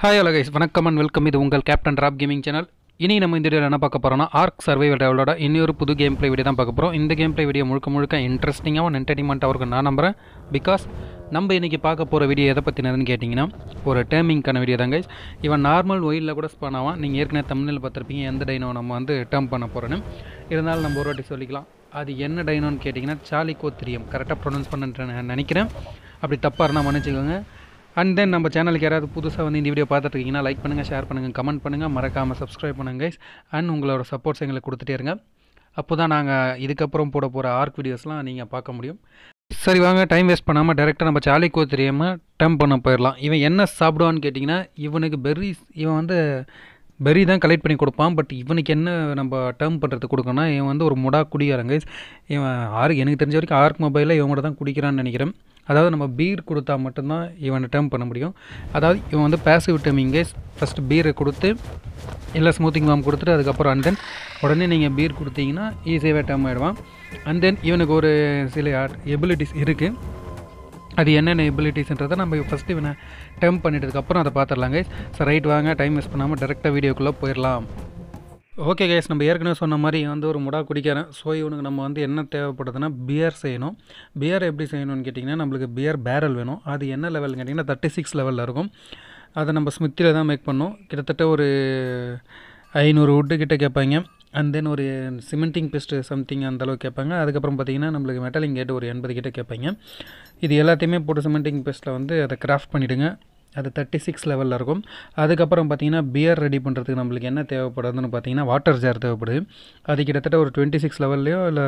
hi hello guys வணக்கம் and welcome இது உங்கள் கேப்டன் ராப் கேமிங் சேனல் இனி நம்ம இந்த வீடியோவில் என்ன பார்க்க போகிறோம்னா ஆர்க் சர்வைவல் டெவலோட இன்னொரு புது கேம் ப்ளே வீடியோ தான் பார்க்க போகிறோம் இந்த கேம் ப்ளே வீடியோ முழுக்க முழுக்க இன்ட்ரெஸ்டிங்காகவும் என்டர்டைன்மெண்ட்டாக இருக்கும் நான் நம்புகிறேன் பிகாஸ் நம்ம இன்றைக்கி பார்க்க போகிற வீடியோ எதை பற்றினதுன்னு கேட்டிங்கன்னா ஒரு டேர்மிங்க்கான வீடியோ தான் கைஸ் இவன் நார்மல் ஒயிலில் கூட ஸ்பான் ஆவான் நீங்கள் ஏற்கனவே தமிழில் பார்த்துருப்பீங்க எந்த டைனோ நம்ம வந்து டேர்ம் பண்ண போகிறோன்னு இருந்தாலும் நம்ம ஒரு வாட்டி சொல்லிக்கலாம் அது என்ன டைனோன்னு கேட்டிங்கன்னா சாலிகோ திரியம் கரெக்டாக ப்ரொனவுன்ஸ் பண்ண நினைக்கிறேன் அப்படி தப்பாக இருந்தால் மன்னிச்சுக்கோங்க அண்ட் தென் நம்ம சேனலுக்கு யாராவது புதுசாக வந்து இந்த வீடியோ பார்த்துட்டு இருக்கீங்கன்னா லைக் பண்ணுங்கள் ஷேர் பண்ணுங்கள் கமெண்ட் பண்ணுங்கள் மறக்காமல் சப்ஸ்கிரைப் பண்ணுங்கள் கைஸ் அண்ட் உங்களோட சப்போர்ட்ஸ் எங்களுக்கு கொடுத்துட்டே இருங்க அப்போ தான் நாங்கள் இதுக்கப்புறம் போட போகிற ஆர்க் வீடியோஸ்லாம் நீங்கள் பார்க்க முடியும் சரி வாங்க டைம் வேஸ்ட் பண்ணாமல் டேரெக்டாக நம்ம சாலிக்கோ தெரியாமல் டேம் பண்ண போயிடலாம் இவன் என்ன சாப்பிடுவான்னு கேட்டிங்கன்னா இவனுக்கு பெர்ரிஸ் இவன் வந்து பெர்ரி தான் கலெக்ட் பண்ணி கொடுப்பான் பட் இவனுக்கு என்ன நம்ம டேர்ம் பண்ணுறது கொடுக்கணும்னா இவன் வந்து ஒரு முடா குடிக்காரங்க இவன் ஆர்க் எனக்கு தெரிஞ்ச வரைக்கும் ஆர்க் மொபைலில் இவன் கூட தான் குடிக்கிறான்னு நினைக்கிறேன் அதாவது நம்ம பீர் கொடுத்தா மட்டும்தான் இவனை டேர்ம் பண்ண முடியும் அதாவது இவன் வந்து பேசிவ் டேர்மிங் கேஸ் ஃபஸ்ட்டு பீரை கொடுத்து இல்லை ஸ்மூத்திங் மாம் கொடுத்துட்டு அதுக்கப்புறம் அண்ட் தென் உடனே நீங்கள் பீர் கொடுத்தீங்கன்னா ஈஸியாகவே டேர்ம் ஆகிடுவான் அண்ட் தென் இவனுக்கு ஒரு சில எபிலிட்டிஸ் இருக்குது அது என்னென்ன எபிலிட்டிஸ்ன்றதை நம்ம ஃபஸ்ட்டு இவனை டேர்ம் பண்ணிட்டதுக்கப்புறம் அதை பார்த்துடலாங்க சார் ரைட் வாங்க டைம் வேஸ்ட் பண்ணாமல் டேரெக்டாக வீடியோக்குள்ளே போயிடலாம் ஓகே கேஸ் நம்ம ஏற்கனவே சொன்ன மாதிரி வந்து ஒரு முடா குடிக்கிறேன் ஸோ இவனுக்கு நம்ம வந்து என்ன தேவைப்படுதுன்னா பியர் செய்யணும் பியர் எப்படி செய்யணும்னு கேட்டிங்கன்னா நம்மளுக்கு பியர் பேரல் வேணும் அது என்ன லெவல்னு கேட்டிங்கன்னா தேர்ட்டி சிக்ஸ் லெவலில் இருக்கும் அதை நம்ம ஸ்மித்தில் தான் மேக் பண்ணோம் கிட்டத்தட்ட ஒரு ஐநூறு வுட்டு கிட்ட கேட்பாங்க அண்ட் தென் ஒரு சிமெண்டிங் பெஸ்ட்டு சம்திங் அந்தளவுக்கு கேட்பாங்க அதுக்கப்புறம் பார்த்தீங்கன்னா நம்மளுக்கு மெட்டலிங் கேட்டு ஒரு எண்பது கிட்ட கேட்பாங்க இது எல்லாத்தையுமே போட்டு சிமெண்டிங் பெஸ்ட்டில் வந்து அதை கிராஃப்ட் பண்ணிவிடுங்க அது தேர்ட்டி சிக்ஸ் லெவலில் இருக்கும் அதுக்கப்புறம் பார்த்தீங்கன்னா பியர் ரெடி பண்ணுறதுக்கு நம்மளுக்கு என்ன தேவைப்படுதுன்னு பார்த்தீங்கன்னா வாட்டர் ஜார் தேவைப்படுது அது கிட்டத்தட்ட ஒரு டுவெண்ட்டி சிக்ஸ் லெவல்லையோ இல்லை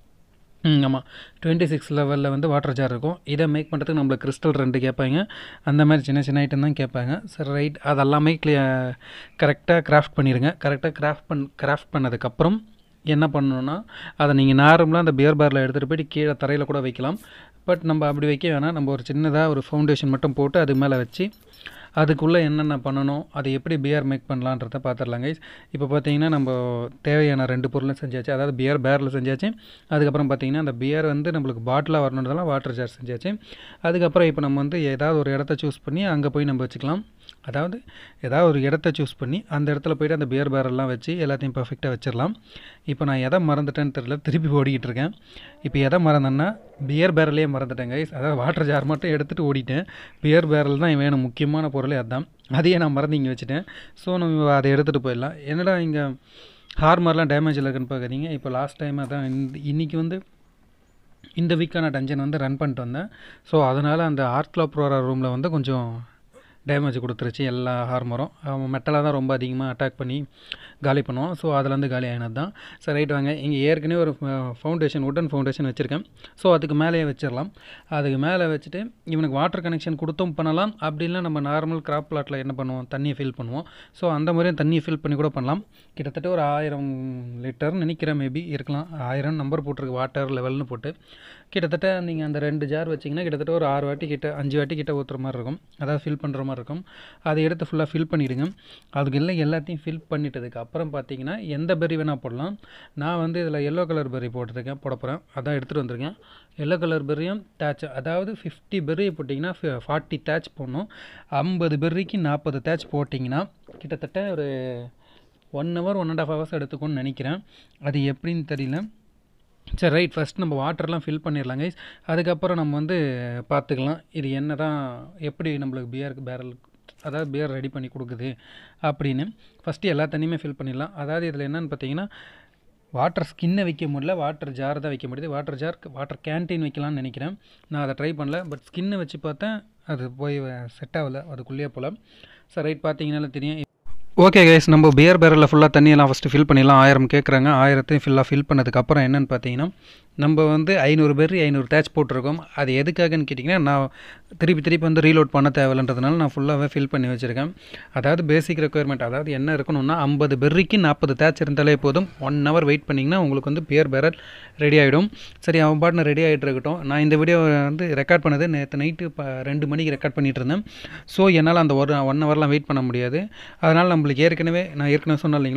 ஆமாம் டுவெண்ட்டி சிக்ஸ் லெவலில் வந்து வாட்டர் ஜார் இருக்கும் இதை மேக் பண்ணுறதுக்கு நம்மளுக்கு கிறிஸ்டல் ரெண்டு கேட்பாங்க அந்த மாதிரி சின்ன சின்ன ஐட்டம் தான் கேட்பாங்க சரி ரைட் அதெல்லாமே கிளிய கரெக்டாக கிராஃப்ட் பண்ணிடுங்க கரெக்டாக கிராஃப்ட் பண் கிராஃப்ட் பண்ணதுக்கப்புறம் என்ன பண்ணணுன்னா அதை நீங்கள் நார்மலாக அந்த பியர் பாரில் எடுத்துகிட்டு போயிட்டு கீழே தரையில் கூட வைக்கலாம் பட் நம்ம அப்படி வைக்க வேணாம் நம்ம ஒரு சின்னதாக ஒரு ஃபவுண்டேஷன் மட்டும் போட்டு அது மேலே வச்சு அதுக்குள்ளே என்னென்ன பண்ணணும் அதை எப்படி பியர் மேக் பண்ணலான்றத பார்த்துடலாங்க இப்போ பார்த்தீங்கன்னா நம்ம தேவையான ரெண்டு பொருளும் செஞ்சாச்சு அதாவது பியர் பேரில் செஞ்சாச்சு அதுக்கப்புறம் பார்த்தீங்கன்னா அந்த பியர் வந்து நம்மளுக்கு பாட்டிலாக வரணுன்றதெல்லாம் வாட்டர் ஜார் செஞ்சாச்சு அதுக்கப்புறம் இப்போ நம்ம வந்து ஏதாவது ஒரு இடத்த சூஸ் பண்ணி அங்கே போய் நம்ம வச்சுக்கலாம் அதாவது ஏதாவது ஒரு இடத்த சூஸ் பண்ணி அந்த இடத்துல போய்ட்டு அந்த பியர் பேரெல்லாம் வச்சு எல்லாத்தையும் பர்ஃபெக்டாக வச்சிடலாம் இப்போ நான் எதை மறந்துட்டேன்னு தெரில திருப்பி ஓடிக்கிட்டு இருக்கேன் இப்போ எதை மறந்தேன்னா பியர் பேரலே மறந்துட்டேன் கைஸ் அதாவது வாட்டர் ஜார் மட்டும் எடுத்துகிட்டு ஓடிட்டேன் பியர் பேரல் தான் வேணும் முக்கியமான பொருளே அதுதான் அதையே நான் மறந்து இங்கே வச்சுட்டேன் ஸோ நம்ம அதை எடுத்துகிட்டு போயிடலாம் என்னடா இங்கே ஹார்மர்லாம் டேமேஜ் இருக்குன்னு பார்க்குறீங்க இப்போ லாஸ்ட் டைம் அதான் இந்த இன்றைக்கி வந்து இந்த வீக்கான டஞ்சன் வந்து ரன் பண்ணிட்டு வந்தேன் ஸோ அதனால் அந்த ஆர்ட் கிளப் ப்ரோரா ரூமில் வந்து கொஞ்சம் டேமேஜ் கொடுத்துருச்சு எல்லா ஹார்மரும் அவன் மெட்டலாக தான் ரொம்ப அதிகமாக அட்டாக் பண்ணி காலி பண்ணுவான் ஸோ அதுலேருந்து காலி ஆகினது தான் சரி ரைட் வாங்க இங்கே ஏற்கனவே ஒரு ஃபவுண்டேஷன் உட்டன் ஃபவுண்டேஷன் வச்சுருக்கேன் ஸோ அதுக்கு மேலேயே வச்சிடலாம் அதுக்கு மேலே வச்சுட்டு இவனுக்கு வாட்டர் கனெக்ஷன் கொடுத்தும் பண்ணலாம் அப்படி இல்லை நம்ம நார்மல் கிராப் பிளாட்டில் என்ன பண்ணுவோம் தண்ணியை ஃபில் பண்ணுவோம் ஸோ அந்த மாதிரியும் தண்ணியை ஃபில் பண்ணி கூட பண்ணலாம் கிட்டத்தட்ட ஒரு ஆயிரம் லிட்டர்னு நினைக்கிறேன் மேபி இருக்கலாம் ஆயிரம் நம்பர் போட்டிருக்கு வாட்டர் லெவல்னு போட்டு கிட்டத்தட்ட நீங்கள் அந்த ரெண்டு ஜார் வச்சிங்கன்னா கிட்டத்தட்ட ஒரு ஆறு வாட்டி கிட்ட அஞ்சு வாட்டி கிட்ட ஊற்றுற மாதிரி இருக்கும் அதாவது ஃபில் பண்ணுற மாதிரி இருக்கும் அதை எடுத்து ஃபுல்லாக ஃபில் பண்ணிவிடுங்க அதுக்கு இல்லை எல்லாத்தையும் ஃபில் பண்ணிட்டதுக்கு அப்புறம் பார்த்தீங்கன்னா எந்த பெரி வேணால் போடலாம் நான் வந்து இதில் எல்லோ கலர் பெரி போட்டிருக்கேன் போட போகிறேன் அதான் எடுத்துகிட்டு வந்திருக்கேன் எல்லோ கலர் பெர்ரியும் தேட்ச் அதாவது ஃபிஃப்டி பெர்ரி போட்டிங்கன்னா ஃபார்ட்டி தேட்ச் போடணும் ஐம்பது பெர்ரிக்கு நாற்பது தேட்ச் போட்டிங்கன்னா கிட்டத்தட்ட ஒரு one hour one and half hours எடுத்துக்கும்னு நினைக்கிறேன் அது எப்படின்னு தெரியல சரி ரைட் ஃபஸ்ட் நம்ம வாட்டர்லாம் ஃபில் பண்ணிடலாம் கைஸ் அதுக்கப்புறம் நம்ம வந்து பார்த்துக்கலாம் இது என்ன தான் எப்படி நம்மளுக்கு பியருக்கு பேரல் அதாவது பியர் ரெடி பண்ணி கொடுக்குது அப்படின்னு ஃபஸ்ட்டு எல்லா தண்ணியுமே ஃபில் பண்ணிடலாம் அதாவது இதில் என்னென்னு பார்த்தீங்கன்னா வாட்டர் ஸ்கின்னை வைக்க முடியல வாட்டர் ஜார் தான் வைக்க முடியுது வாட்டர் ஜார் வாட்டர் கேன்டீன் வைக்கலாம்னு நினைக்கிறேன் நான் அதை ட்ரை பண்ணல பட் ஸ்கின்னை வச்சு பார்த்தேன் அது போய் செட் ஆகலை அதுக்குள்ளேயே போல் சார் ரைட் பார்த்தீங்கனாலும் தெரியும் ஓகே கைஸ் நம்ம பியர் பேரலில் ஃபுல்லாக தண்ணியெல்லாம் ஃபஸ்ட்டு ஃபில் பண்ணிடலாம் ஆயிரம் கேட்குறாங்க ஆயிரத்தையும் ஃபுல்லாக ஃபில் பண்ணதுக்கப்புறம் என்னென்னு பார்த்தீங்கன்னா நம்ம வந்து ஐநூறு பேர் ஐநூறு தேட்ச் போட்டிருக்கோம் அது எதுக்காகன்னு கேட்டிங்கன்னா நான் திருப்பி திருப்பி வந்து ரீலோட் பண்ண தேவையில்லைன்றதுனால நான் ஃபுல்லாகவே ஃபில் பண்ணி வச்சுருக்கேன் அதாவது பேசிக் ரெக்குயர்மெண்ட் அதாவது என்ன இருக்கணும்னா ஐம்பது பெர்ரிக்கு நாற்பது தேட்ச் இருந்தாலே போதும் ஒன் ஹவர் வெயிட் பண்ணிங்கன்னா உங்களுக்கு வந்து பியர் பேரல் ரெடி ஆகிடும் சரி அவன் பாட்டு ரெடி ஆகிட்டு இருக்கட்டும் நான் இந்த வீடியோ வந்து ரெக்கார்ட் பண்ணது நேற்று நைட்டு இப்போ ரெண்டு மணிக்கு ரெக்கார்ட் பண்ணிகிட்டு இருந்தேன் ஸோ என்னால் அந்த ஒரு ஒன் ஹவர்லாம் வெயிட் பண்ண முடியாது அதனால் நம்மளுக்கு ஏற்கனவே நான் ஏற்கனவே சொன்னேன் இல்லைங்களா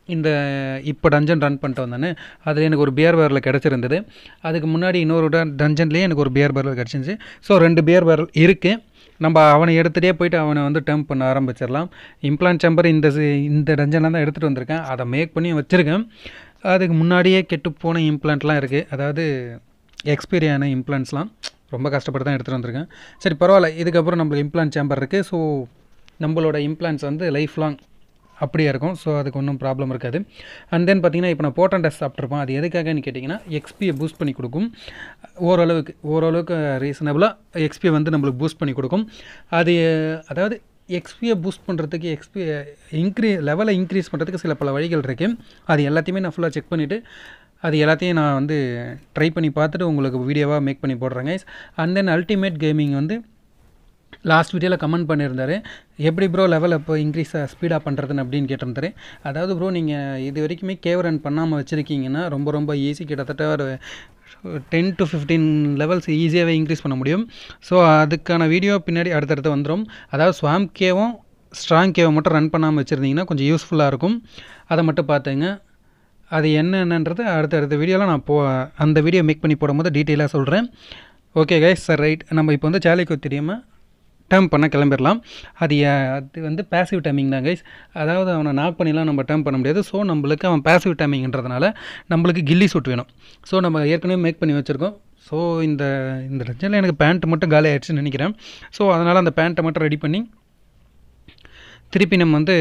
இந்த இப்போ டஞ்சன் ரன் பண்ணிட்டு வந்தேன்னு அதில் எனக்கு ஒரு பியர் பேரல் கிடச்சிருந்தது அதுக்கு முன்னாடி இன்னொரு டஞ்சன்லேயே எனக்கு ஒரு பியர் பேரல் கிடச்சிருந்துச்சு ஸோ ரெண்டு பியர் பேரல் இருக்குது நம்ம அவனை எடுத்துகிட்டே போயிட்டு அவனை வந்து டெம்ப் பண்ண ஆரம்பிச்சிடலாம் இம்ப்ளான்ட் சேம்பர் இந்த சி- இந்த டஞ்சனில் தான் எடுத்துகிட்டு வந்திருக்கேன் அதை மேக் பண்ணி வச்சுருக்கேன் அதுக்கு முன்னாடியே கெட்டு போன இம்ப்ளான்ட்லாம் இருக்குது அதாவது எக்ஸ்பைரி ஆன இம்ப்ளான்ட்ஸ்லாம் ரொம்ப கஷ்டப்பட்டு தான் எடுத்துகிட்டு வந்திருக்கேன் சரி பரவாயில்ல இதுக்கப்புறம் நம்மளுக்கு இம்ப்ளான்ட் சேம்பர் இருக்குது ஸோ நம்மளோட இம்ப்ளான்ட்ஸ் வந்து லைஃப் லாங் அப்படியே இருக்கும் ஸோ அதுக்கு ஒன்றும் ப்ராப்ளம் இருக்காது அண்ட் தென் பார்த்தீங்கன்னா இப்போ நான் போட்டன் டெஸ்ட் சாப்பிட்ருப்பேன் அது எதுக்காகன்னு கேட்டிங்கன்னா எக்ஸ்பியை பூஸ்ட் பண்ணி கொடுக்கும் ஓரளவுக்கு ஓரளவுக்கு ரீசனபிளாக எக்ஸ்பியை வந்து நம்மளுக்கு பூஸ்ட் பண்ணி கொடுக்கும் அது அதாவது எக்ஸ்பியை பூஸ்ட் பண்ணுறதுக்கு எக்ஸ்பி இன்க்ரீ லெவலை இன்க்ரீஸ் பண்ணுறதுக்கு சில பல வழிகள் இருக்குது அது எல்லாத்தையுமே நான் ஃபுல்லாக செக் பண்ணிவிட்டு அது எல்லாத்தையும் நான் வந்து ட்ரை பண்ணி பார்த்துட்டு உங்களுக்கு வீடியோவாக மேக் பண்ணி போடுறேங்க அண்ட் தென் அல்டிமேட் கேமிங் வந்து லாஸ்ட் வீடியோவில் கமெண்ட் பண்ணியிருந்தாரு எப்படி ப்ரோ லெவல் இப்போ இன்க்ரீஸாக ஸ்பீடாக பண்ணுறதுன்னு அப்படின்னு கேட்டிருந்தாரு அதாவது ப்ரோ நீங்கள் இது வரைக்குமே கேவ் ரன் பண்ணாமல் வச்சுருக்கீங்கன்னா ரொம்ப ரொம்ப ஈஸி கிட்டத்தட்ட ஒரு டென் டு ஃபிஃப்டீன் லெவல்ஸ் ஈஸியாகவே இன்க்ரீஸ் பண்ண முடியும் ஸோ அதுக்கான வீடியோ பின்னாடி அடுத்தடுத்து வந்துடும் அதாவது ஸ்வாம் கேவும் ஸ்ட்ராங் கேவை மட்டும் ரன் பண்ணாமல் வச்சுருந்தீங்கன்னா கொஞ்சம் யூஸ்ஃபுல்லாக இருக்கும் அதை மட்டும் பார்த்துங்க அது என்னென்னன்றது அடுத்த அடுத்த வீடியோவில் நான் போ அந்த வீடியோ மேக் பண்ணி போடும்போது டீட்டெயிலாக சொல்கிறேன் ஓகே கைஸ் சார் ரைட் நம்ம இப்போ வந்து சேலைக்கு தெரியாமல் டேர்ம் பண்ண கிளம்பிடலாம் அது ஏ- அது வந்து பேசிவ் டைமிங் தான் கைஸ் அதாவது அவனை நாக் பண்ணிலாம் நம்ம டேர்ம் பண்ண முடியாது ஸோ நம்மளுக்கு அவன் பேசிவ் டைமிங்ன்றதுனால நம்மளுக்கு கில்லி சூட் வேணும் ஸோ நம்ம ஏற்கனவே மேக் பண்ணி வச்சுருக்கோம் ஸோ இந்த இந்த ரஜனில் எனக்கு பேண்ட் மட்டும் காலி ஆயிடுச்சுன்னு நினைக்கிறேன் ஸோ அதனால் அந்த பேண்ட்டை மட்டும் ரெடி பண்ணி திருப்பி நம்ம வந்து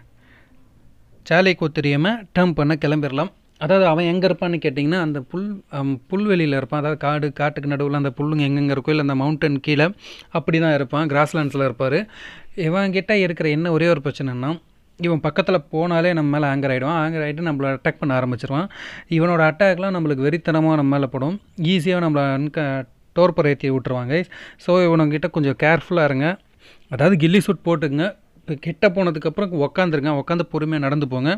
சாலை தெரியாமல் டேர்ம் பண்ண கிளம்பிடலாம் அதாவது அவன் எங்கே இருப்பான்னு கேட்டிங்கன்னா அந்த புல் அம், புல்வெளியில் இருப்பான் அதாவது காடு காட்டுக்கு நடுவில் அந்த புல்லுங்க எங்கெங்கே இருக்கோ இல்லை அந்த மவுண்டன் கீழே அப்படி தான் இருப்பான் கிராஸ்லேண்ட்ஸில் இருப்பார் இவன்கிட்ட இருக்கிற என்ன ஒரே ஒரு பிரச்சனைனா இவன் பக்கத்தில் போனாலே நம்ம மேலே ஆங்கர் ஆகிடுவான் ஆங்கர் ஆகிட்டு நம்மளை அட்டாக் பண்ண ஆரம்பிச்சிருவான் இவனோட அட்டாக்லாம் நம்மளுக்கு வெறித்தனமாக நம்ம மேலே படும் ஈஸியாக நம்மளை அன்க டோர்பர் ஏற்றி விட்டுருவாங்க ஸோ இவனுங்கிட்ட கொஞ்சம் கேர்ஃபுல்லாக இருங்க அதாவது கில்லி சூட் போட்டுக்குங்க இப்போ கிட்ட போனதுக்கப்புறம் உக்காந்துருங்க உட்காந்து பொறுமையாக நடந்து போங்க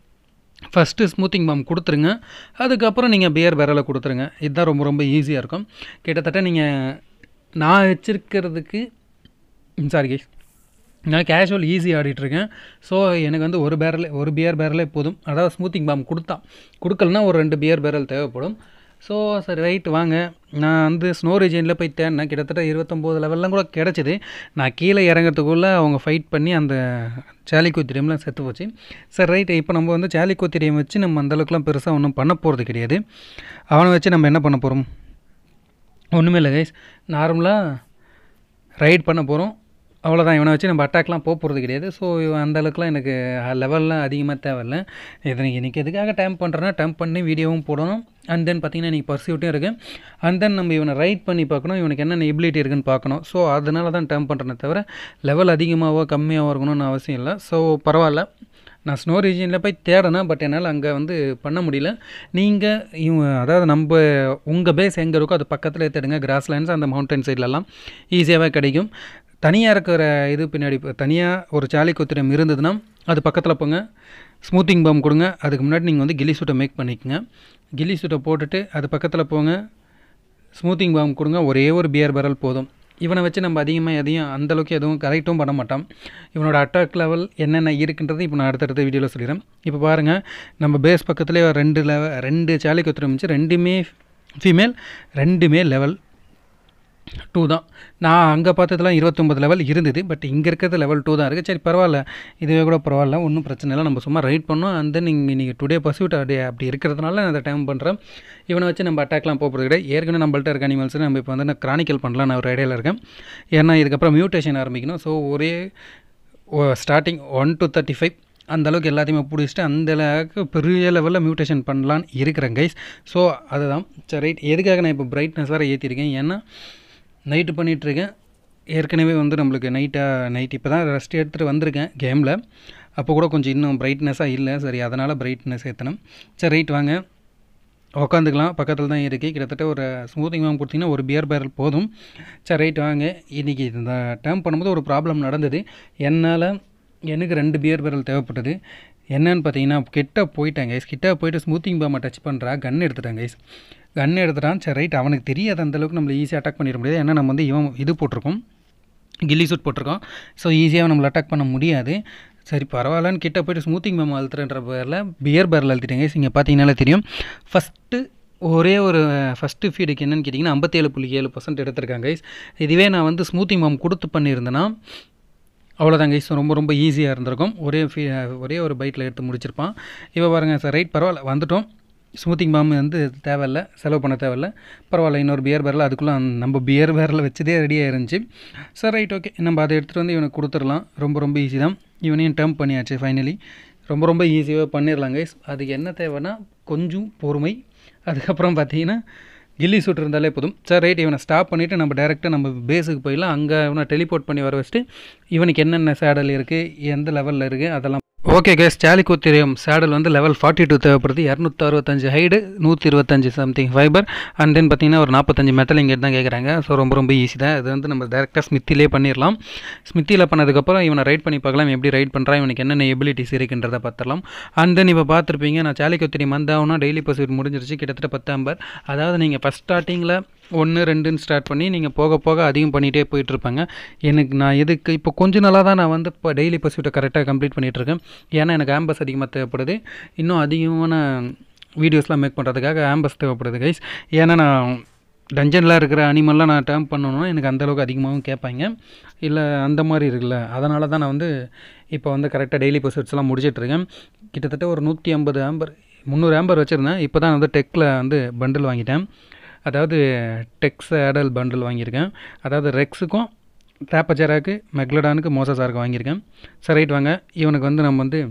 ஃபஸ்ட்டு ஸ்மூத்திங் பாம் கொடுத்துருங்க அதுக்கப்புறம் நீங்கள் பியர் பேரலை கொடுத்துருங்க இதுதான் ரொம்ப ரொம்ப ஈஸியாக இருக்கும் கிட்டத்தட்ட நீங்கள் நான் வச்சுருக்கிறதுக்கு சாரி கேஸ் நான் கேஷுவல் ஈஸி ஆடிட்டுருக்கேன் ஸோ எனக்கு வந்து ஒரு பேரலே ஒரு பியர் பேரலே போதும் அதாவது ஸ்மூத்திங் பாம் கொடுத்தா கொடுக்கலனா ஒரு ரெண்டு பியர் பேரல் தேவைப்படும் ஸோ சரி ரைட் வாங்க நான் வந்து ஸ்னோ ரீஜனில் போய் தேடினேன் கிட்டத்தட்ட இருபத்தொம்போது லெவல்லாம் கூட கிடச்சிது நான் கீழே இறங்கிறதுக்குள்ளே அவங்க ஃபைட் பண்ணி அந்த சாலிக்குத்திரியம்லாம் செத்து போச்சு சரி ரைட் இப்போ நம்ம வந்து சாலிக்குத்திரியம் வச்சு நம்ம அந்தளவுக்குலாம் பெருசாக ஒன்றும் பண்ண போகிறது கிடையாது அவனை வச்சு நம்ம என்ன பண்ண போகிறோம் ஒன்றுமே இல்லை கைஸ் நார்மலாக ரைட் பண்ண போகிறோம் அவ்வளோதான் இவனை வச்சு நம்ம அட்டாக்லாம் போக போகிறது கிடையாது ஸோ அந்த அளவுக்குலாம் எனக்கு லெவல்லாம் அதிகமாக தேவையில்ல இதை இன்றைக்கி எதுக்காக டைம் பண்ணுறேன்னா டைம் பண்ணி வீடியோவும் போடணும் அண்ட் தென் பார்த்தீங்கன்னா இன்றைக்கி பர்சியூட்டும் இருக்குது அண்ட் தென் நம்ம இவனை ரைட் பண்ணி பார்க்கணும் இவனுக்கு என்னென்ன எபிலிட்டி இருக்குன்னு பார்க்கணும் ஸோ அதனால தான் டைம் பண்ணுறேனே தவிர லெவல் அதிகமாகவோ கம்மியாகவோ இருக்கணும்னு அவசியம் இல்லை ஸோ பரவாயில்ல நான் ஸ்னோ ரீஜனில் போய் தேடினேன் பட் என்னால் அங்கே வந்து பண்ண முடியல நீங்கள் இவங்க அதாவது நம்ம உங்கள் பேஸ் எங்கே இருக்கோ அது பக்கத்தில் தேடுங்க கிராஸ்லேண்ட்ஸ் அந்த மவுண்டன் சைட்லலாம் ஈஸியாகவே கிடைக்கும் தனியாக இருக்கிற இது பின்னாடி தனியாக ஒரு சாலி கொத்திரம் இருந்ததுன்னா அது பக்கத்தில் போங்க ஸ்மூத்திங் பாம் கொடுங்க அதுக்கு முன்னாடி நீங்கள் வந்து கில்லி சூட்டை மேக் பண்ணிக்கோங்க கில்லி சூட்டை போட்டுட்டு அது பக்கத்தில் போங்க ஸ்மூத்திங் பாம் கொடுங்க ஒரே ஒரு பியர் பேரல் போதும் இவனை வச்சு நம்ம அதிகமாக எதையும் அந்தளவுக்கு எதுவும் கரெக்டும் பண்ண மாட்டோம் இவனோட அட்டாக் லெவல் என்னென்ன இருக்குன்றது இப்போ நான் அடுத்தடுத்த வீடியோவில் சொல்லிடுறேன் இப்போ பாருங்கள் நம்ம பேஸ் பக்கத்துலேயே ரெண்டு லெவல் ரெண்டு சாலி கொத்துரம் இருந்துச்சு ரெண்டுமே ஃபீமேல் ரெண்டுமே லெவல் டூ தான் நான் அங்கே பார்த்ததுலாம் இருபத்தொம்பது லெவல் இருந்தது பட் இங்கே இருக்கிறது லெவல் டூ தான் இருக்குது சரி பரவாயில்ல இதுவே கூட பரவாயில்ல ஒன்றும் பிரச்சனை இல்லை நம்ம சும்மா ரைட் பண்ணோம் அண்ட் தென் நீங்கள் நீங்கள் டுடே பர்சியூட் அப்படி அப்படி இருக்கிறதுனால நான் அந்த டைம் பண்ணுறேன் இவனை வச்சு நம்ம அட்டாக்லாம் போகிறது கிடையாது ஏற்கனவே நம்மள்ட்ட இருக்க அனிமல்ஸ் நம்ம இப்போ வந்து நான் கிரானிக்கல் பண்ணலாம் நான் ஒரு ஐடியாவில் இருக்கேன் ஏன்னா இதுக்கப்புறம் மியூட்டேஷன் ஆரம்பிக்கணும் ஸோ ஒரே starting one to thirty five அந்த அளவுக்கு எல்லாத்தையுமே பிடிச்சிட்டு அந்த அளவுக்கு பெரிய லெவலில் மியூட்டேஷன் பண்ணலான்னு இருக்கிறேன் கைஸ் ஸோ அதுதான் சரி ரைட் எதுக்காக நான் இப்போ பிரைட்னஸ் வேறு ஏற்றிருக்கேன் ஏன்னா நைட்டு பண்ணிகிட்ருக்கேன் ஏற்கனவே வந்து நம்மளுக்கு நைட்டாக நைட் இப்போ தான் ரெஸ்ட் எடுத்துகிட்டு வந்திருக்கேன் கேமில் அப்போ கூட கொஞ்சம் இன்னும் பிரைட்னஸாக இல்லை சரி அதனால் பிரைட்னஸ் ஏற்றணும் சரி ரைட் வாங்க உக்காந்துக்கலாம் பக்கத்தில் தான் இருக்குது கிட்டத்தட்ட ஒரு ஸ்மூத்திங் வாங்க கொடுத்தீங்கன்னா ஒரு பியர் பேரல் போதும் சரி ரைட் வாங்க இன்றைக்கி இந்த டேர்ம் பண்ணும்போது ஒரு ப்ராப்ளம் நடந்தது என்னால் எனக்கு ரெண்டு பியர் பேரல் தேவைப்பட்டது என்னன்னு பார்த்தீங்கன்னா கிட்ட போயிட்டாங்க கைஸ் கிட்ட போயிட்டு ஸ்மூத்திங் பாமை டச் பண்ணுறா கன் எடுத்துட்டாங்க கைஸ் கன் எடுத்துட்டான் சரி ரைட் அவனுக்கு தெரியாது அந்தளவுக்கு நம்மளை ஈஸியாக அட்டாக் பண்ணிட முடியாது ஏன்னா நம்ம வந்து இவன் இது போட்டிருக்கோம் கில்லி சூட் போட்டிருக்கோம் ஸோ ஈஸியாக நம்மளை அட்டாக் பண்ண முடியாது சரி பரவாயில்லன்னு கிட்ட போயிட்டு ஸ்மூத்திங் மேம் அழுத்துறன்ற பேரில் பியர் பேரில் அழுத்திட்டேங்க இங்கே பார்த்தீங்கன்னாலே தெரியும் ஃபஸ்ட்டு ஒரே ஒரு ஃபஸ்ட்டு ஃபீடுக்கு என்னென்னு கேட்டிங்கன்னா ஐம்பத்தேழு புள்ளி ஏழு பர்சன்ட் எடுத்திருக்காங்க கைஸ் இதுவே நான் வந்து ஸ்மூத்திங் மேம் கொடுத்து பண்ணியிருந்தேன்னா அவ்வளோதான் கைஸ் ரொம்ப ரொம்ப ஈஸியாக இருந்திருக்கும் ஒரே ஃபீ ஒரே ஒரு பைட்டில் எடுத்து முடிச்சிருப்பான் இப்போ பாருங்கள் சார் ரைட் பரவாயில்ல வந்துட்டோம் ஸ்மூத்திங் பாம் வந்து தேவையில்ல செலவு பண்ண தேவையில்ல பரவாயில்ல இன்னொரு பியர் பேரில் அதுக்குள்ளே நம்ம பியர் பேரில் வச்சதே ரெடியாக இருந்துச்சு சார் ரைட் ஓகே நம்ம அதை எடுத்துகிட்டு வந்து இவனுக்கு கொடுத்துடலாம் ரொம்ப ரொம்ப ஈஸி தான் இவனையும் டேர்ம் பண்ணியாச்சு ஃபைனலி ரொம்ப ரொம்ப ஈஸியாக பண்ணிடலாம் கைஸ் அதுக்கு என்ன தேவைன்னா கொஞ்சம் பொறுமை அதுக்கப்புறம் பார்த்தீங்கன்னா கில்லி சூட் இருந்தாலே போதும் சார் ரைட் இவனை ஸ்டாப் பண்ணிவிட்டு நம்ம டேரெக்டாக நம்ம பேஸுக்கு போயிடலாம் அங்கே இவனை டெலிபோர்ட் பண்ணி வர வச்சுட்டு இவனுக்கு என்னென்ன சேடல் இருக்குது எந்த லெவலில் இருக்குது அதெல்லாம் ஓகே கேஸ் சாலிக்கு தெரியும் சேடல் வந்து லெவல் ஃபார்ட்டி டூ தேவைப்படுது இரநூத்தி அறுபத்தஞ்சு ஹைடு நூற்றி இருபத்தஞ்சு சம்திங் ஃபைபர் அண்ட் தென் பார்த்தீங்கன்னா ஒரு நாற்பத்தஞ்சு மெட்டல் இங்கே தான் கேட்குறாங்க ஸோ ரொம்ப ரொம்ப ஈஸி தான் இது வந்து நம்ம டேரெக்டாக ஸ்மித்திலே பண்ணிடலாம் ஸ்மித்தியில் பண்ணதுக்கப்புறம் இவனை ரைட் பண்ணி பார்க்கலாம் எப்படி ரைட் பண்ணுறான் இவனுக்கு என்னென்ன எபிலிட்டிஸ் இருக்குன்றதை பார்த்துடலாம் அண்ட் தென் இப்போ பார்த்துருப்பீங்க நான் சாலிக்கு தெரியும் வந்தாவுன்னா டெய்லி பர்சூட் முடிஞ்சிருச்சு கிட்டத்தட்ட பத்து ஐம்பர் அதாவது நீங்கள் ஃபஸ்ட் ஸ்டார்டிங்கில் ஒன்று ரெண்டுன்னு ஸ்டார்ட் பண்ணி நீங்கள் போக போக அதிகம் பண்ணிகிட்டே போயிட்டுருப்பாங்க எனக்கு நான் எதுக்கு இப்போ கொஞ்ச நாளாக தான் நான் வந்து இப்போ டெய்லி பர்சூட்டை கரெக்டாக கம்ப்ளீட் பண்ணிகிட்ருக்கேன் ஏன்னா எனக்கு ஆம்பஸ் அதிகமாக தேவைப்படுது இன்னும் அதிகமான வீடியோஸ்லாம் மேக் பண்ணுறதுக்காக ஆம்பஸ் தேவைப்படுது கைஸ் ஏன்னா நான் டஞ்சனில் இருக்கிற அனிமல்லாம் நான் டேர்ம் பண்ணணும்னா எனக்கு அந்தளவுக்கு அதிகமாகவும் கேட்பாங்க இல்லை அந்த மாதிரி இருக்குல்ல அதனால தான் நான் வந்து இப்போ வந்து கரெக்டாக டெய்லி பர்சூட்ஸ்லாம் முடிச்சிட்ருக்கேன் கிட்டத்தட்ட ஒரு நூற்றி ஐம்பது ஆம்பர் முந்நூறு ஆம்பர் வச்சுருந்தேன் இப்போ தான் வந்து டெக்கில் வந்து பண்டில் வாங்கிட்டேன் அதாவது டெக்ஸ் ஆடல் பண்டில் வாங்கியிருக்கேன் அதாவது ரெக்ஸுக்கும் தேப்பச்சேராக்கு மெக்லடானுக்கு மோசஸாருக்கு வாங்கியிருக்கேன் சரி ரைட் வாங்க இவனுக்கு வந்து நம்ம வந்து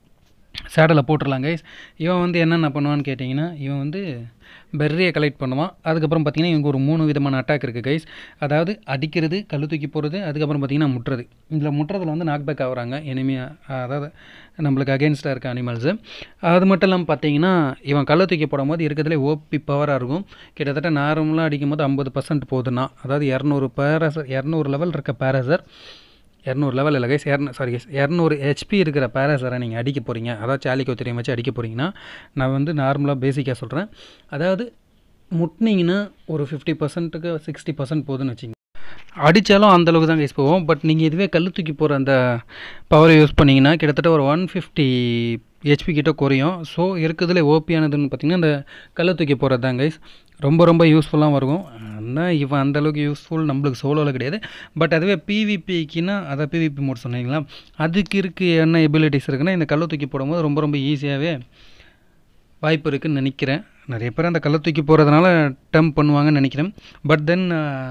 சேடலை போட்டுடலாம் கைஸ் இவன் வந்து என்னென்ன பண்ணுவான்னு கேட்டிங்கன்னா இவன் வந்து பெர்ரியை கலெக்ட் பண்ணுவான் அதுக்கப்புறம் பார்த்திங்கன்னா இவங்க ஒரு மூணு விதமான அட்டாக் இருக்குது கைஸ் அதாவது அடிக்கிறது கல் தூக்கி போகிறது அதுக்கப்புறம் பார்த்திங்கன்னா முட்டுறது இதில் முட்டுறதுல வந்து நாக் பேக் ஆகுறாங்க எனிமையாக அதாவது நம்மளுக்கு அகேன்ஸ்டாக இருக்க அனிமல்ஸு அது மட்டும் இல்லாமல் பார்த்தீங்கன்னா இவன் கல்லை தூக்கி போடும்போது இருக்கிறதுலே ஓபி பவராக இருக்கும் கிட்டத்தட்ட நார்மலாக அடிக்கும் போது ஐம்பது பர்சன்ட் போகுதுன்னா அதாவது இரநூறு பேரசர் இரநூறு லெவல் இருக்க பேரசர் இரநூறு லெவல் இல்லை கைஸ் இரநூ சாரி கைஸ் இரநூறு ஹெச்பி இருக்கிற பேராசரை நீங்கள் அடிக்க போகிறீங்க அதாவது சாலிக்கோ தெரியும் வச்சு அடிக்க போகிறீங்கன்னா நான் வந்து நார்மலாக பேசிக்காக சொல்கிறேன் அதாவது முட்டினீங்கன்னா ஒரு ஃபிஃப்டி பர்சன்ட்டுக்கு சிக்ஸ்டி பர்சன்ட் போகுதுன்னு வச்சுங்க அடித்தாலும் அந்தளவுக்கு தான் கைஸ் போவோம் பட் நீங்கள் இதுவே கல் தூக்கி போகிற அந்த பவரை யூஸ் பண்ணிங்கன்னா கிட்டத்தட்ட ஒரு ஒன் ஃபிஃப்டி ஹெச்பி கிட்ட குறையும் ஸோ இருக்கிறதுல ஓபியானதுன்னு பார்த்தீங்கன்னா இந்த கல் தூக்கி போகிறது தான் கைஸ் ரொம்ப ரொம்ப யூஸ்ஃபுல்லாக இருக்கும் ஆனால் இவன் அந்தளவுக்கு யூஸ்ஃபுல் நம்மளுக்கு சோலோவில் கிடையாது பட் அதுவே பிவிபிக்குன்னா அதை பிவிபி மோட் சொன்னீங்களா அதுக்கு இருக்கு என்ன எபிலிட்டிஸ் இருக்குன்னா இந்த கல்லை தூக்கி போடும்போது ரொம்ப ரொம்ப ஈஸியாகவே வாய்ப்பு இருக்குதுன்னு நினைக்கிறேன் நிறைய பேர் அந்த கல்லை தூக்கி போகிறதுனால டெம்ப் பண்ணுவாங்கன்னு நினைக்கிறேன் பட் தென்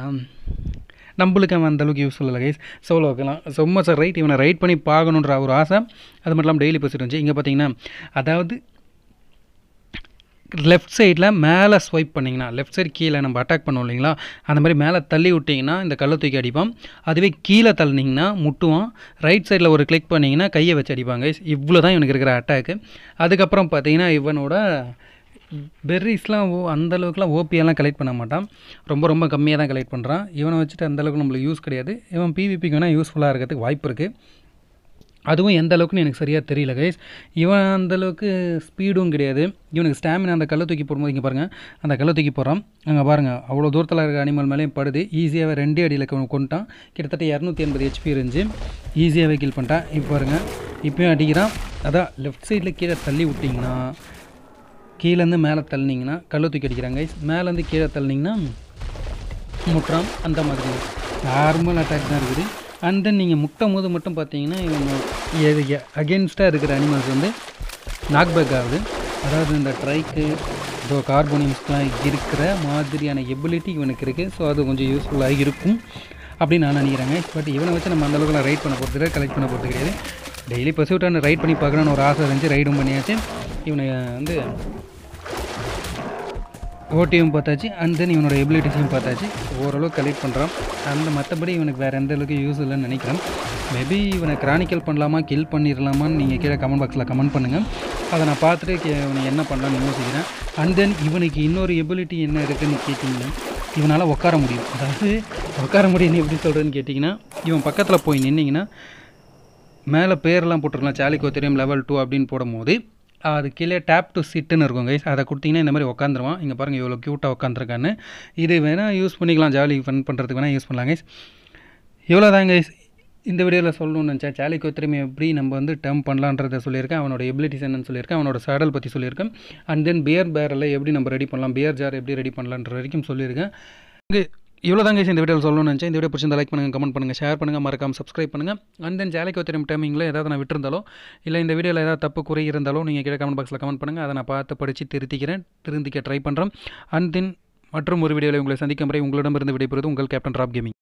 நம்மளுக்கு அவன் அந்தளவுக்கு யூஸ்ஃபுல் இல்லை கைஸ் சோலோக்கெல்லாம் சும்மா சார் ரைட் இவனை ரைட் பண்ணி பார்க்கணுன்ற ஒரு ஆசை அது மட்டும் இல்லாமல் டெய்லி பேசிட்டு இருந்துச்சு இங்கே பார்த்தீங்கன்னா அதாவது லெஃப்ட் சைடில் மேலே ஸ்வைப் பண்ணிங்கன்னா லெஃப்ட் சைடு கீழே நம்ம அட்டாக் பண்ணோம் இல்லைங்களா அந்த மாதிரி மேலே தள்ளி விட்டிங்கன்னா இந்த கல்லை தூக்கி அடிப்பான் அதுவே கீழே தள்ளினீங்கன்னா முட்டுவான் ரைட் சைடில் ஒரு கிளிக் பண்ணிங்கன்னா கையை வச்சு அடிப்பாங்க இவ்வளோ தான் இவனுக்கு இருக்கிற அட்டாக்கு அதுக்கப்புறம் பார்த்தீங்கன்னா இவனோட பெர்ரிஸ்லாம் ஓ அந்தளவுக்குலாம் ஓபியெல்லாம் கலெக்ட் பண்ண மாட்டான் ரொம்ப ரொம்ப கம்மியாக தான் கலெக்ட் பண்ணுறான் இவனை வச்சுட்டு அந்தளவுக்கு நம்மளுக்கு யூஸ் கிடையாது இவன் பிவிபிக்கு வேணால் யூஸ்ஃபுல்லாக இருக்கிறதுக்கு வாய்ப்பு இருக்குது அதுவும் எந்த அளவுக்குன்னு எனக்கு சரியாக தெரியல கைஸ் இவன் அந்தளவுக்கு ஸ்பீடும் கிடையாது இவனுக்கு ஸ்டாமினா அந்த கல்லை தூக்கி போடும்போது இங்கே பாருங்கள் அந்த கல்லை தூக்கி போடுறான் அங்கே பாருங்கள் அவ்வளோ தூரத்தில் இருக்க அனிமல் மேலேயும் படுது ஈஸியாகவே ரெண்டே அடியில் கொண்டுட்டான் கிட்டத்தட்ட இரநூத்தி எண்பது ஹெச்பி இருந்துச்சு ஈஸியாகவே கில் பண்ணிட்டான் இப்போ பாருங்கள் இப்போயும் அடிக்கிறான் அதான் லெஃப்ட் சைடில் கீழே தள்ளி விட்டிங்கன்னா கீழேருந்து மேலே தள்ளினீங்கன்னா கல்லை தூக்கி அடிக்கிறாங்க கைஸ் மேலேருந்து கீழே தள்ளினீங்கன்னா முட்டுறான் அந்த மாதிரி நார்மல் அட்டாக் தான் இருக்குது அண்ட் தென் நீங்கள் முட்டும் போது மட்டும் பார்த்தீங்கன்னா இவங்க அகேன்ஸ்டாக இருக்கிற அனிமல்ஸ் வந்து நாக் பேக் ஆகுது அதாவது இந்த ட்ரைக்கு இதோ கார்போனியம்ஸ்லாம் இருக்கிற மாதிரியான எபிலிட்டி இவனுக்கு இருக்குது ஸோ அது கொஞ்சம் யூஸ்ஃபுல்லாக இருக்கும் அப்படின்னு நான் நினைக்கிறேங்க பட் இவனை வச்சு நம்ம அந்தளவுக்கு ரைட் பண்ண போகிறது கிடையாது கலெக்ட் பண்ண போகிறது கிடையாது டெய்லி பர்சூட்டான ரைட் பண்ணி பார்க்கணுன்னு ஒரு ஆசை இருந்துச்சு ரைடும் பண்ணியாச்சு இவனை வந்து ஓடியும் பார்த்தாச்சு அண்ட் தென் இவனோட எபிலிட்டிஸையும் பார்த்தாச்சு ஓரளவுக்கு கலெக்ட் பண்ணுறான் அந்த மற்றபடி இவனுக்கு வேறு எந்த அளவுக்கு யூஸ் இல்லைன்னு நினைக்கிறேன் மேபி இவனை கிரானிக்கல் பண்ணலாமா கில் பண்ணிடலாமான்னு நீங்கள் கீழே கமெண்ட் பாக்ஸில் கமெண்ட் பண்ணுங்கள் அதை நான் பார்த்துட்டு கே இவனை என்ன பண்ணலான்னு யோசிக்கிறேன் அண்ட் தென் இவனுக்கு இன்னொரு எபிலிட்டி என்ன இருக்குதுன்னு கேட்டிங்கன்னா இவனால் உட்கார முடியும் அதாவது உட்கார முடியும்னு எப்படி சொல்கிறேன்னு கேட்டிங்கன்னா இவன் பக்கத்தில் போய் நின்னீங்கன்னா மேலே பேர்லாம் போட்டிருக்கலாம் சாலிக்கோ தெரியும் லெவல் டூ அப்படின்னு போடும்போது அது கீழே டேப் டு சிட்டுன்னு இருக்கும் கைஸ் அதை கொடுத்தீங்கன்னா இந்த மாதிரி உட்காந்துருவான் இங்கே பாருங்கள் இவ்வளோ க்யூட்டாக உட்காந்துருக்கான்னு இது வேணால் யூஸ் பண்ணிக்கலாம் ஜாலி ஃபன் பண்ணுறதுக்கு வேணால் யூஸ் பண்ணலாம் கைஸ் இவ்வளோ தான் கைஸ் இந்த வீடியோவில் சொல்லணும்னு நினச்சேன் சாலிக்கோ திரும்பி எப்படி நம்ம வந்து டேர்ம் பண்ணலான்றதை சொல்லியிருக்கேன் அவனோட எபிலிட்டிஸ் என்னன்னு சொல்லியிருக்கேன் அவனோட சேடல் பற்றி சொல்லியிருக்கேன் அண்ட் தென் பியர் பேரில் எப்படி நம்ம ரெடி பண்ணலாம் பியர் ஜார் எப்படி ரெடி பண்ணலான்ற வரைக்கும் சொல்லியிருக்கேன் இங்கே இவ்வளோ தாங்க இந்த வீடியோவில் சொல்லணும்னு நினச்சேன் இந்த வீடியோ பிடிச்சிருந்தா லைக் பண்ணுங்கள் கமெண்ட் பண்ணுங்கள் ஷேர் பண்ணுங்கள் மறக்காம சப்ஸ்கிரைப் பண்ணுங்கள் அண்ட் தென் ஜாலிக்கோ திரும்ப டைமிங்கில் ஏதாவது நான் விட்டுருந்தாலோ இல்லை இந்த வீடியோவில் ஏதாவது தப்பு குறை இருந்தாலோ நீங்கள் கீழே கமெண்ட் பாக்ஸில் கமெண்ட் பண்ணுங்கள் அதை நான் பார்த்து படித்து திருத்திக்கிறேன் திருந்திக்க ட்ரை பண்ணுறேன் அண்ட் தென் மற்றும் ஒரு வீடியோவில் உங்களை சந்திக்கும் வரை உங்களிடமிருந்து விடைபெறுவது உங்கள் கேப்டன் ராப் கேமிங்